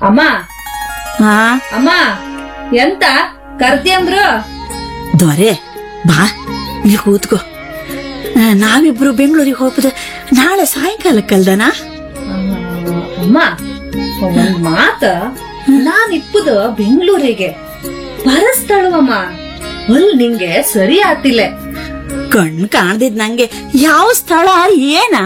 ಅಮ್ಮ ಹಾ ಅಮ್ಮ ಎಂತ ಕರ್ದ್ಯಂದ್ರು ದೊರೆ ಬಾ ಇಲ್ಲಿ ಕೂತ್ಕೋ ಆ, ನಾವಿಬ್ರು ಬೆಂಗಳೂರಿಗೆ ಹೋಗ್ಬೋದು ನಾಳೆ ಸಾಯಂಕಾಲಕ್ಕಲ್ದನಾ ಅಮ್ಮ ಒಂದ್ ಮಾತ ನಾನ್ ಇಪ್ಪುದು ಬೆಂಗಳೂರಿಗೆ ಬರಸ್ತಳುವಮ್ಮ ಅಲ್ ನಿಂಗೆ ಸರಿ ಆತಿಲ್ಲ ಕಣ್ ಕಾಣ್ದಿದ್ ನಂಗೆ ಯಾವ ಸ್ಥಳ ಏನಾ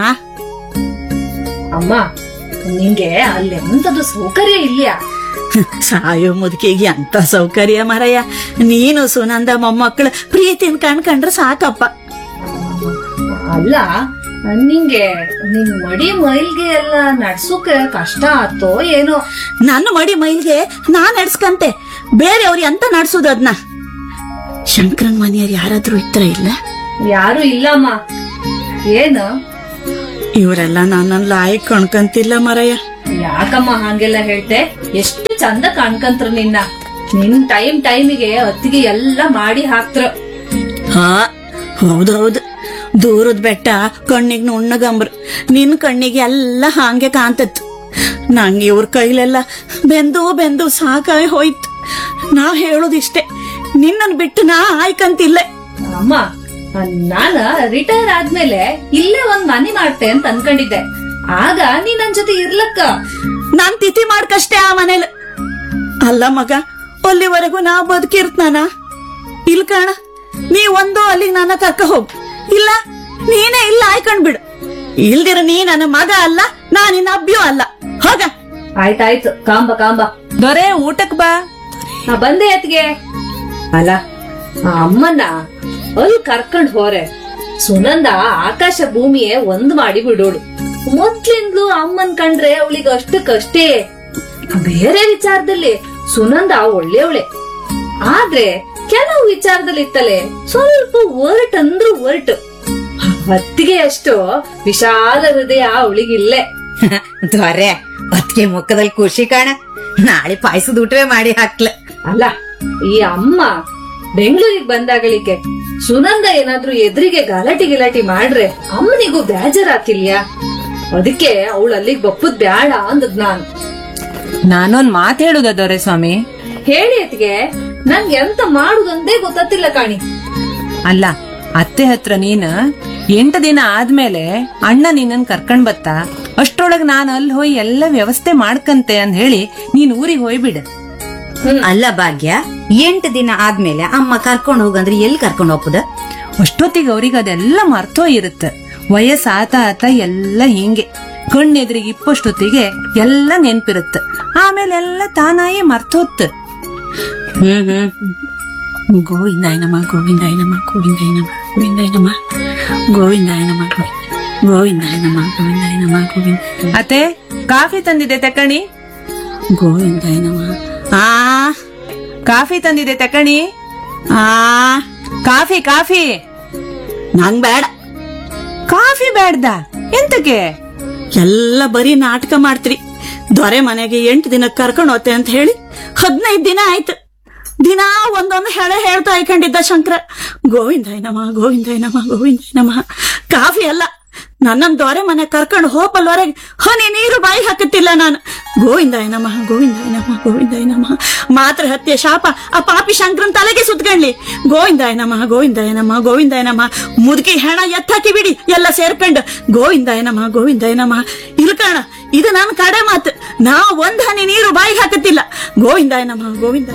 ಅಮ್ಮ ನಿಂಗೆ ಅಲ್ಲೆಂತದು ಸೌಕರ್ಯ ಇಲ್ಲ ಸಾಯೋ ಮುದುಕಿಗೆ ಅಂತ ಸೌಕರ್ಯ ಮರಯ್ಯ ನೀನು ಸುನಂದ ಮೊಮ್ಮಕ್ಕಳು ಪ್ರೀತಿನ ಕಣ್ಕಂಡ್ರೆ ಸಾಕಪ್ಪ ಅಲ್ಲ ನಿಂಗೆ ನಿನ್ ಮಡಿ ಮೈಲ್ಗೆ ಎಲ್ಲ ನಡ್ಸುಕೆ ಕಷ್ಟ ಆತೋ ಏನೋ ನನ್ನ ಮಡಿ ಮೈಲ್ಗೆ ನಾನ್ ನಡ್ಸ್ಕಂತೆ ಬೇರೆಯವ್ರು ಎಂತ ನಡ್ಸೋದು ಅದ್ನ ಶಂಕರನ್ ಮನೆಯವ್ರು ಯಾರಾದ್ರೂ ಇತ್ರ ಇಲ್ಲ ಯಾರು ಇಲ್ಲಮ್ಮ ಏನು ಇವರೆಲ್ಲ ನನ್ನನ್ನ ಲಾಯಕ್ ಕಣ್ಕಂತಿಲ್ಲ ಮರಯ್ಯ ಯಾಕಮ್ಮ ಹಂಗೆಲ್ಲ ಹೇಳ್ತೆ ಎಷ್ಟು ಚಂದ ಕಾಣ್ಕಂತ್ರ ನಿನ್ನ ನಿನ್ ಟೈಮ್ ಟೈಮಿಗೆ ಅತ್ತಿಗೆ ಎಲ್ಲ ಮಾಡಿ ಹಾಕ್ತ್ರ ಹಾ ಹೌದೌದು ದೂರದ ಬೆಟ್ಟ ಕಣ್ಣಿಗೆ ನುಣ್ಣಗಂಬ್ರು ನಿನ್ ಕಣ್ಣಿಗೆ ಎಲ್ಲ ಹಾಂಗೆ ಕಾಂತತ್ತು ನಂಗೆ ಇವ್ರ ಕೈಲೆಲ್ಲ ಬೆಂದು ಬೆಂದು ಸಾಕಾಗಿ ಹೋಯ್ತು ನಾ ಹೇಳೋದಿಷ್ಟೇ ನಿನ್ನನ್ ಬಿಟ್ಟು ನಾ ಆಯ್ಕಂತಿಲ್ಲ ಅಮ್ಮ ನಾನ ರಿಟೈರ್ ಆದ್ಮೇಲೆ ಇಲ್ಲೇ ಒಂದ್ ಮನೆ ಮಾಡ್ತೆ ಅಂತ ಅನ್ಕೊಂಡಿದ್ದೆ ಆಗ ನೀ ನನ್ ಜೊತೆ ಇರ್ಲಕ್ಕ ನಾನ್ ತಿಥಿ ಮಾಡ್ಕಷ್ಟೇ ಆ ಮನೇಲಿ ಅಲ್ಲ ಮಗ ಅಲ್ಲಿವರೆಗೂ ನಾ ಬದುಕಿರ್ತನಾನ ಇಲ್ ಕಾಣ ನೀ ಒಂದು ಅಲ್ಲಿಗೆ ನನ್ನ ಕರ್ಕ ಹೋಗ್ ಇಲ್ಲ ನೀನೇ ಇಲ್ಲ ಆಯ್ಕೊಂಡ್ ಬಿಡು ಇಲ್ದಿರ ನೀ ನನ್ನ ಮಗ ಅಲ್ಲ ನಾ ನಿನ್ನ ಅಬ್ಬಿಯೂ ಅಲ್ಲ ಹೋಗ ಆಯ್ತಾಯ್ತು ಕಾಂಬ ಕಾಂಬ ದೊರೆ ಊಟಕ್ ಬಾ ನಾ ಬಂದೆ ಅತ್ಗೆ ಅಲ್ಲ ಆ ಅಮ್ಮನ್ನ ಅಲ್ಲಿ ಕರ್ಕೊಂಡ್ ಹೋರೆ ಸುನಂದ ಆಕಾಶ ಭೂಮಿಯೇ ಒಂದ್ ಮಾಡಿ ಬಿಡೋಳು ಮೊದ್ಲಿಂದ್ಲು ಅಮ್ಮನ್ ಕಂಡ್ರೆ ಅವಳಿಗೆ ಅಷ್ಟಕ್ಕಷ್ಟೇ ಬೇರೆ ವಿಚಾರದಲ್ಲಿ ಸುನಂದ ಒಳ್ಳೆಯವಳೆ ಆದ್ರೆ ಕೆಲವು ವಿಚಾರದಲ್ಲಿ ಇತ್ತಲೆ ಸ್ವಲ್ಪ ಒರ್ಟ್ ಅಂದ್ರು ಒರ್ಟ್ ಹೊತ್ತಿಗೆ ಅಷ್ಟು ವಿಶಾಲ ಹೃದಯ ಅವಳಿಗಿಲ್ಲೇ ದೊರೆ ಅದಕ್ಕೆ ಮುಖದಲ್ಲಿ ಖುಷಿ ಕಾಣ ನಾಳೆ ಪಾಯಸದ ಊಟವೇ ಮಾಡಿ ಹಾಕ್ಲ ಅಲ್ಲ ಈ ಅಮ್ಮ ಬೆಂಗಳೂರಿಗೆ ಬಂದಾಗಳಿಕೆ ಸುನಂದ ಏನಾದ್ರೂ ಎದುರಿಗೆ ಗಲಾಟಿ ಗಿಲಾಟಿ ಮಾಡ್ರೆ ಅಮ್ಮನಿಗೂ ಬೇಜಾರಾತಿಲ್ಯಾ ಅದಕ್ಕೆ ಅವಳು ಅಲ್ಲಿಗೆ ಬಪ್ಪುದ್ ಬ್ಯಾಡ ಅಂದದ್ ನಾನು ನಾನೊಂದ್ ಮಾತ್ ಹೇಳುದ ದೊರೆ ಸ್ವಾಮಿ ಹೇಳಿ ಅತ್ಗೆ ನನ್ಗೆ ಎಂತ ಮಾಡುದಂದೇ ಗೊತ್ತಿಲ್ಲ ಕಾಣಿ ಅಲ್ಲ ಅತ್ತೆ ಹತ್ರ ನೀನ್ ಎಂಟು ದಿನ ಆದ್ಮೇಲೆ ಅಣ್ಣ ನಿನ್ನನ್ ಕರ್ಕೊಂಡ್ ಬತ್ತ ಅಷ್ಟ್ರೊಳಗ್ ನಾನ್ ಅಲ್ಲಿ ಹೋಗಿ ಎಲ್ಲ ವ್ಯವಸ್ಥೆ ಮಾಡ್ಕಂತೆ ಅಂತ ಹೇಳಿ ನೀನ್ ಊರಿಗೆ ಹೋಯ್ಬಿಡ ಅಲ್ಲ ಭಾಗ್ಯ ಎಂಟು ದಿನ ಆದ್ಮೇಲೆ ಅಮ್ಮ ಕರ್ಕೊಂಡ್ ಹೋಗಂದ್ರೆ ಎಲ್ಲಿ ಕರ್ಕೊಂಡ್ ಹೋಗ್ಬೋದ ಅಷ್ಟೊತ್ತಿಗೆ ಅವ್ರಿಗೆ ಅದೆಲ್ಲ ಮರ್ತೋ ಇರುತ್ತ ವಯಸ್ಸು ಆತ ಆತ ಎಲ್ಲ ಹಿಂಗೆ ಕಣ್ಣೆದ್ರಿಗೆ ಇಪ್ಪಷ್ಟೊತ್ತಿಗೆ ಎಲ್ಲ ನೆನ್ಪಿರುತ್ತ ಆಮೇಲೆ ಎಲ್ಲ ತಾನಾಯೇ ಮರ್ತೋತ್ ಹ್ಮ್ ಹ್ಮ್ ಗೋವಿಂದಾಯ ನಮ ಗೋವಿಂದಾಯ ನಮ ಗೋವಿಂದಾಯ ನಮ ಗೋವಿಂದಾಯ ನಮ ಗೋವಿಂದಾಯ ನಮ ಗೋವಿಂದಾಯ ನಮ ಗೋವಿಂದಾಯ ನಮ ಗೋವಿಂದ ಅತ್ತೆ ಕಾಫಿ ತಂದಿದೆ ತಕಣಿ ಗೋವಿಂದಾಯ ನಮ ಆ ಕಾಫಿ ತಂದಿದೆ ತಕಣಿ ಆ ಕಾಫಿ ಕಾಫಿ ನಂಗ್ ಬೇಡ ಕಾಫಿ ಬೇಡ್ದ ಎಂತಕ್ಕೆ ಎಲ್ಲ ಬರೀ ನಾಟಕ ಮಾಡ್ತೀರಿ ದೊರೆ ಮನೆಗೆ ಎಂಟು ದಿನ ಕರ್ಕೊಂಡು ಹೋತೆ ಅಂತ ಹೇಳಿ ಹದಿನೈದು ದಿನ ಆಯ್ತು ದಿನ ಒಂದೊಂದು ಹೇಳ ಹೇಳ್ತಾ ಇಕೊಂಡಿದ್ದ ಶಂಕರ ಗೋವಿಂದಾಯ ನಮ ಗೋವಿಂದಾಯ ನಮ ಗೋವಿಂದಾಯ ನಮ ಕಾಫಿ ಅಲ್ಲ ನನ್ನನ್ ದೊರೆ ಮನೆ ಕರ್ಕೊಂಡು ಹೋಪಲ್ವರೆಗೆ ಹನಿ ನೀರು ಬಾಯಿ ಹಾಕುತ್ತಿಲ್ಲ ನಾನು ಗೋವಿಂದಾಯ ನಮ ಗೋವಿಂದಾಯ ನಮ ಗೋವಿಂದಾಯ ನಮ ಮಾತ್ರ ಹತ್ಯೆ ಶಾಪ ಆ ಪಾಪಿ ಶಂಕರನ್ ತಲೆಗೆ ಸುತ್ಕೊಂಡ್ಲಿ ಗೋವಿಂದಾಯ ನಮ ಗೋವಿಂದಾಯ ನಮ ಗೋವಿಂದಾಯ ನಮ ಮುದುಕಿ ಹೆಣ ಎತ್ತಾಕಿ ಬಿಡಿ ಎಲ್ಲ ಸೇರ್ಕೊಂಡು ಗೋವಿಂದಾಯ ನಮ ಗೋವಿಂದಾಯ ನಮ ಇಲ್ಕಣ ಇದು ನನ್ನ ಕಡೆ ಮಾತು ನಾ ಒಂದ್ ಹನಿ ನೀರು ಬಾಯಿಗೆ ಹಾಕುತ್ತಿಲ್ಲ ಗೋವಿಂದಾಯ ನಮ ಗೋವಿಂದಾಯ